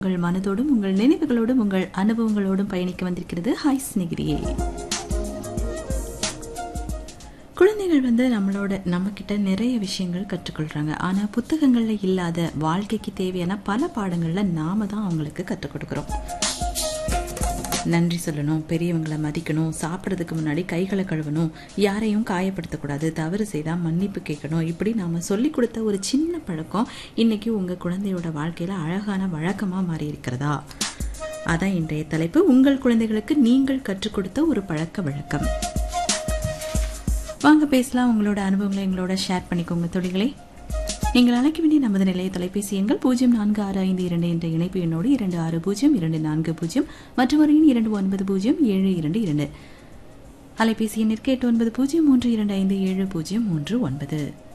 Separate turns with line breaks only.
உங்கள் மனதோடும் உங்கள் நினைவுகளோடும் உங்கள் அனுபவங்களோடும் பயணிக்க வந்திருக்கிறது ஹாய் ஸ்நேகிரியே குழந்தைகள் வந்து நம்மளோட நம்ம கிட்ட நிறைய விஷயங்கள் கற்றுக்கொள்றாங்க ஆனா புத்தகங்கள்ல இல்லாத வாழ்க்கைக்கு தேவையான பல பாடங்கள்ல நாம தான் அவங்களுக்கு கற்றுக் கொடுக்குறோம் நன்றி சொல்லணும் பெரியவங்களை மதிக்கணும் சாப்பிட்றதுக்கு முன்னாடி கைகளை கழுவணும் யாரையும் காயப்படுத்தக்கூடாது தவறு செய்தால் மன்னிப்பு கேட்கணும் இப்படி நாம் சொல்லி கொடுத்த ஒரு சின்ன பழக்கம் இன்னைக்கு உங்கள் குழந்தையோட வாழ்க்கையில் அழகான வழக்கமாக மாறி இருக்கிறதா அதான் இன்றைய தலைப்பு உங்கள் குழந்தைகளுக்கு நீங்கள் கற்றுக் கொடுத்த ஒரு பழக்க வழக்கம் வாங்க பேசலாம் உங்களோட அனுபவங்களை எங்களோட ஷேர் பண்ணிக்கோங்க தொழில்களே நீங்கள் அழைக்க வேண்டிய நமது நிலைய தொலைபேசி எண்கள் பூஜ்ஜியம் நான்கு ஆறு ஐந்து இரண்டு என்ற இணைப்பு எண்ணோடு இரண்டு ஆறு பூஜ்ஜியம் இரண்டு நான்கு பூஜ்ஜியம் மற்றும் ஒரு எண் இரண்டு ஒன்பது பூஜ்ஜியம் ஏழு இரண்டு இரண்டு அலைபேசி எண்ணிற்கு எட்டு ஒன்பது பூஜ்ஜியம் மூன்று இரண்டு ஐந்து ஏழு பூஜ்ஜியம் மூன்று ஒன்பது